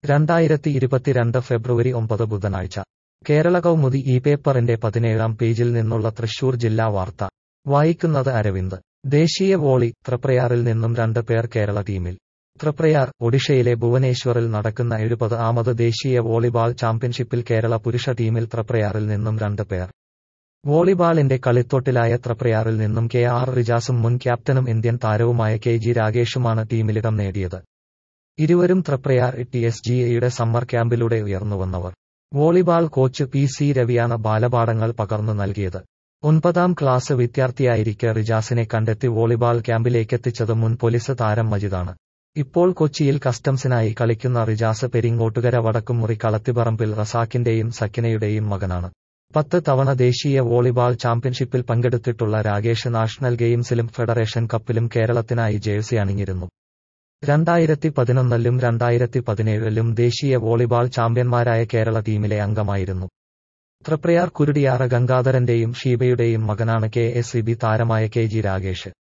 രണ്ടായിരത്തി ഇരുപത്തിരണ്ട് ഫെബ്രുവരി ഒമ്പത് ബുധനാഴ്ച കേരള കൗമുദി ഈ പേപ്പറിന്റെ പതിനേഴാം പേജിൽ നിന്നുള്ള തൃശൂർ ജില്ലാ വാർത്ത വായിക്കുന്നത് അരവിന്ദ് ദേശീയ വോളി ത്രപ്രയാറിൽ നിന്നും രണ്ട് പേർ കേരള ടീമിൽ ത്രപ്രയാർ ഒഡീഷയിലെ ഭുവനേശ്വറിൽ നടക്കുന്ന എഴുപത് ആമത് ദേശീയ വോളിബാൾ ചാമ്പ്യൻഷിപ്പിൽ കേരള പുരുഷ ടീമിൽ ത്രപ്രയാറിൽ നിന്നും രണ്ട് പേർ വോളിബാളിന്റെ കളിത്തൊട്ടിലായ ത്രപ്രയാറിൽ നിന്നും കെ ആർ റിജാസും മുൻ ക്യാപ്റ്റനും ഇന്ത്യൻ താരവുമായ കെ ജി രാഗേഷുമാണ് ടീമിലിടം നേടിയത് ഇരുവരും ത്രപ്രയാർ ടി എസ് ജി എയുടെ സമ്മർ ക്യാമ്പിലൂടെ ഉയർന്നുവന്നവർ വോളിബാൾ കോച്ച് പി സി രവിയാണ് ബാലപാഠങ്ങൾ പകർന്നു നൽകിയത് ഒൻപതാം ക്ലാസ് വിദ്യാർത്ഥിയായിരിക്കെ റിജാസിനെ കണ്ടെത്തി വോളിബാൾ ക്യാമ്പിലേക്കെത്തിച്ചത് മുൻ പോലീസ് താരം മജിദാണ് ഇപ്പോൾ കൊച്ചിയിൽ കസ്റ്റംസിനായി കളിക്കുന്ന റിജാസ് പെരിങ്ങോട്ടുകര വടക്കുമുറി കളത്തിപ്പറമ്പിൽ റസാക്കിന്റെയും സക്കിനയുടെയും മകനാണ് പത്ത് തവണ ദേശീയ വോളിബാൾ ചാമ്പ്യൻഷിപ്പിൽ പങ്കെടുത്തിട്ടുള്ള രാകേഷ് നാഷണൽ ഗെയിംസിലും ഫെഡറേഷൻ കപ്പിലും കേരളത്തിനായി ജേഴ്സി അണിഞ്ഞിരുന്നു രണ്ടായിരത്തി പതിനൊന്നിലും രണ്ടായിരത്തി പതിനേഴിലും ദേശീയ വോളിബാൾ ചാമ്പ്യന്മാരായ കേരള ടീമിലെ അംഗമായിരുന്നു ത്രപ്രയാർ കുരുടിയാറ ഗംഗാധരന്റെയും ഷീബയുടെയും മകനാണ് കെ എസ് ഇ ബി താരമായ കെ ജി രാഗേഷ്